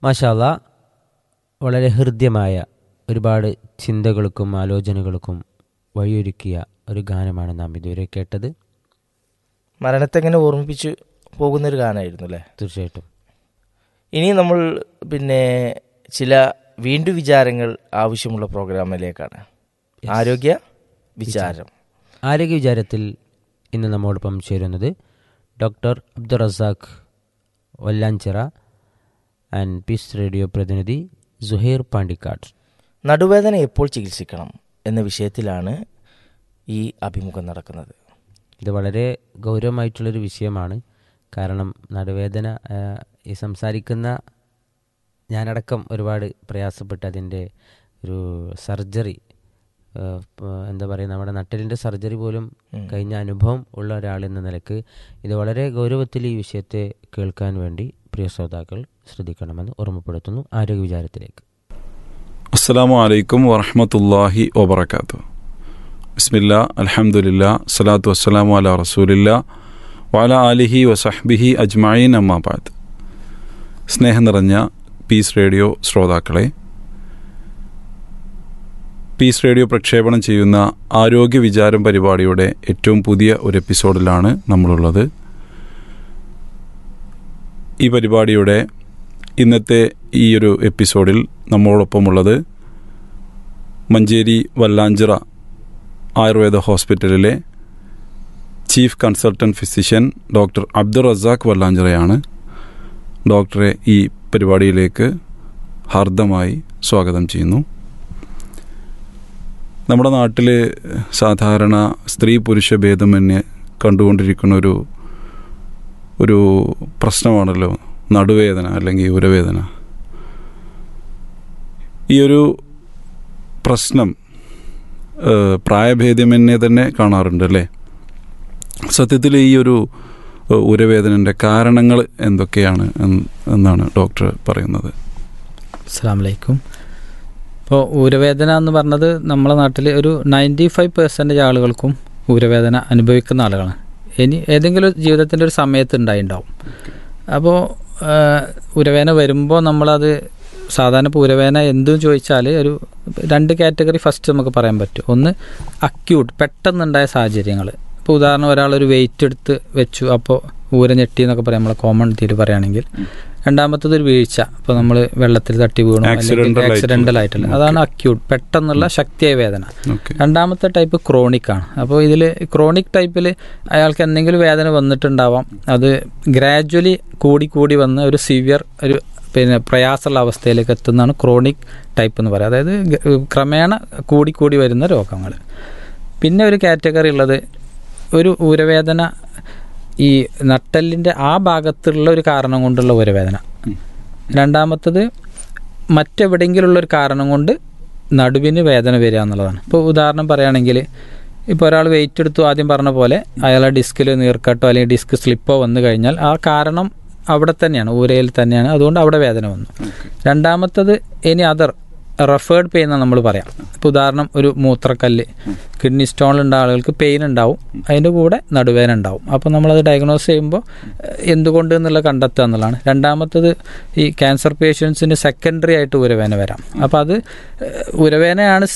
മാഷാല്ല വളരെ ഹൃദ്യമായ ഒരുപാട് ചിന്തകൾക്കും ആലോചനകൾക്കും വഴിയൊരുക്കിയ ഒരു ഗാനമാണ് നാം ഇതുവരെ കേട്ടത് മരണത്തെ എങ്ങനെ ഓർമ്മിപ്പിച്ച് പോകുന്നൊരു ഗാനമായിരുന്നു അല്ലേ തീർച്ചയായിട്ടും ഇനി നമ്മൾ പിന്നെ ചില വീണ്ടു വിചാരങ്ങൾ ആവശ്യമുള്ള പ്രോഗ്രാമിലേക്കാണ് ആരോഗ്യ വിചാരം ആരോഗ്യ വിചാരത്തിൽ ഇന്ന് നമ്മോടൊപ്പം ചേരുന്നത് doctor Abdul Razak Vallanchira and peace radio പ്രതിനിധി സുഹൈർ പാണ്ടിക്കാട് നടുവേദന എപ്പോൾ ചികിത്സിക്കണം എന്ന വിഷയത്തിലാണ് ഈ അഭിമുഖം നടക്കുന്നത് ഇത് വളരെ ഗൗരവമായിട്ടുള്ളൊരു വിഷയമാണ് കാരണം നടുവേദന ആ, ഈ സംസാരിക്കുന്ന ഞാനടക്കം ഒരുപാട് പ്രയാസപ്പെട്ട് അതിൻ്റെ ഒരു സർജറി ആ, പ- എന്താ പറയുക നമ്മുടെ നട്ടലിൻ്റെ സർജറി പോലും കഴിഞ്ഞ അനുഭവം ഉള്ള ഒരാൾ എന്ന നിലക്ക് ഇത് വളരെ ഗൗരവത്തിൽ ഈ വിഷയത്തെ കേൾക്കാൻ വേണ്ടി പ്രിയ ശ്രോതാക്കൾ ശ്രദ്ധിക്കണമെന്ന് ഓർമ്മപ്പെടുത്തുന്നു ആരോഗ്യ വിചാരത്തിലേക്ക് അസ്സലാമു അലൈക്കും വറഹമത്തല്ലാഹി വബർക്കാത്തു ബിസ്മില്ല അൽഹംദുലില്ലാ സ്വലാത്തു വസ്സലാമു അല റസൂലില്ല വാല ആലിഹി വസഹ്ബിഹി അജ്മഈൻ അമ്മാബാദ് സ്നേഹം നിറഞ്ഞ പീസ് റേഡിയോ ശ്രോതാക്കളെ പീസ് റേഡിയോ പ്രക്ഷേപണം ചെയ്യുന്ന ആരോഗ്യ വിചാരം പരിപാടിയുടെ ഏറ്റവും പുതിയ ഒരു എപ്പിസോഡിലാണ് നമ്മളുള്ളത് ഈ പരിപാടിയുടെ ഇന്നത്തെ ഈ ഒരു എപ്പിസോഡിൽ നമ്മോടൊപ്പമുള്ളത് മഞ്ചേരി വല്ലാഞ്ചിറ ആയുർവേദ ഹോസ്പിറ്റലിലെ chief consultant physician doctor Abdul Razak വല്ലാഞ്ചിറയാണ് ഡോക്ടറെ ഈ പരിപാടിയിലേക്ക് ഹാർദമായി സ്വാഗതം ചെയ്യുന്നു നമ്മുടെ നാട്ടിൽ സാധാരണ സ്ത്രീ പുരുഷ ഭേദമന്യേ കണ്ടുകൊണ്ടിരിക്കുന്ന ഒരു ഒരു പ്രശ്നമാണല്ലോ നടുവേദന അല്ലെങ്കിൽ ഉരവേദന ഈ ഒരു പ്രശ്നം ഏഹ്, പ്രായഭേദ്യമെന്നെ തന്നെ കാണാറുണ്ട് അല്ലേ സത്യത്തിൽ ഈ ഒരു ഏഹ്, ഉരവേദനൻ്റെ കാരണങ്ങൾ എന്തൊക്കെയാണ് എന്ന് എന്നാണ് ഡോക്ടർ പറയുന്നത് അസ്സാം വലൈക്കും ഇപ്പോൾ ഊരവേദന എന്ന് പറഞ്ഞത് നമ്മളെ നാട്ടിൽ ഒരു നയൻറ്റി ഫൈവ് പെർസെൻറ്റേജ് ആളുകൾക്കും ഊരവേദന അനുഭവിക്കുന്ന ആളുകളാണ് ഇനി ഏതെങ്കിലും ജീവിതത്തിൻ്റെ ഒരു സമയത്ത് ഉണ്ടായിണ്ടാവും അപ്പോൾ ഉരവേദന വരുമ്പോൾ നമ്മളത് സാധാരണ ഇപ്പോൾ ഉരവേദന എന്തും ചോദിച്ചാൽ ഒരു രണ്ട് കാറ്റഗറി ഫസ്റ്റ് നമുക്ക് പറയാൻ പറ്റും ഒന്ന് അക്യൂട്ട് പെട്ടെന്നുണ്ടായ സാഹചര്യങ്ങൾ ഇപ്പോൾ ഉദാഹരണം ഒരാൾ ഒരു വെയിറ്റ് എടുത്ത് വെച്ചു അപ്പോൾ ഊര ഞെട്ടി എന്നൊക്കെ പറയാം നമ്മളെ കോമൺ തീര് പറയുകയാണെങ്കിൽ രണ്ടാമത്തത് ഒരു വീഴ്ച ഇപ്പോൾ നമ്മൾ വെള്ളത്തിൽ തട്ടി വീണു Accidental ആയിട്ടുള്ള. ആക്സിഡൻ്റൽ ആയിട്ടുള്ള അതാണ് അക്യൂട്ട് പെട്ടെന്നുള്ള ശക്തിയായ വേദന ഓക്കെ രണ്ടാമത്തെ ടൈപ്പ് ക്രോണിക് ആണ് അപ്പോൾ ഇതിൽ ക്രോണിക് ടൈപ്പിൽ അയാൾക്ക് എന്തെങ്കിലും വേദന വന്നിട്ടുണ്ടാവാം അത് ഗ്രാജ്വലി കൂടി കൂടി വന്ന് ഒരു സിവിയർ ഒരു പിന്നെ പ്രയാസമുള്ള അവസ്ഥയിലേക്ക് എത്തുന്നതാണ് ക്രോണിക് ടൈപ്പ് എന്ന് പറയുക അതായത് ഗ- ക്രമേണ കൂടി കൂടി വരുന്ന രോഗങ്ങൾ പിന്നെ ഒരു കാറ്റഗറി ഉള്ളത് ഒരു ഊരവേദന ഈ നട്ടലിൻ്റെ ആ ഭാഗത്തുള്ള ഒരു കാരണം കൊണ്ടുള്ള ഊരവേദന രണ്ടാമത്തത് മറ്റെവിടെയെങ്കിലുള്ള ഒരു കാരണം കൊണ്ട് നടുവിന് വേദന വരിക എന്നുള്ളതാണ് ഇപ്പോൾ ഉദാഹരണം പറയുകയാണെങ്കിൽ ഇപ്പോൾ ഒരാൾ വെയിറ്റ് എടുത്തു ആദ്യം പറഞ്ഞ പോലെ അയാളെ ഡിസ്കിൽ നീർക്കട്ടോ അല്ലെങ്കിൽ ഡിസ്ക് സ്ലിപ്പോ വന്നു കഴിഞ്ഞാൽ ആ കാരണം അവിടെ തന്നെയാണ് ഊരയിൽ തന്നെയാണ് അതുകൊണ്ട് അവിടെ വേദന വന്നു രണ്ടാമത്തത് ഇനി അതർ റെഫേർഡ് പെയിൻ എന്ന് നമ്മൾ പറയാം ഇപ്പോൾ ഉദാഹരണം ഒരു മൂത്രക്കല്ല് കിഡ്നി സ്റ്റോണിലുള്ള ആളുകൾക്ക് പെയിൻ ഉണ്ടാവും അതിൻ്റെ കൂടെ നടുവേദന ഉണ്ടാവും അപ്പോൾ നമ്മളത് ഡയഗ്നോസ് ചെയ്യുമ്പോൾ ഏഹ്, എന്തുകൊണ്ട് എന്നുള്ള കണ്ടെത്തുക എന്നുള്ളതാണ് രണ്ടാമത്തത് ഈ ക്യാൻസർ പേഷ്യൻസിന് സെക്കൻഡറി ആയിട്ട് ഉരവേദന വരാം അപ്പോൾ അത് ഏഹ്, ഉരവേദനയാണ്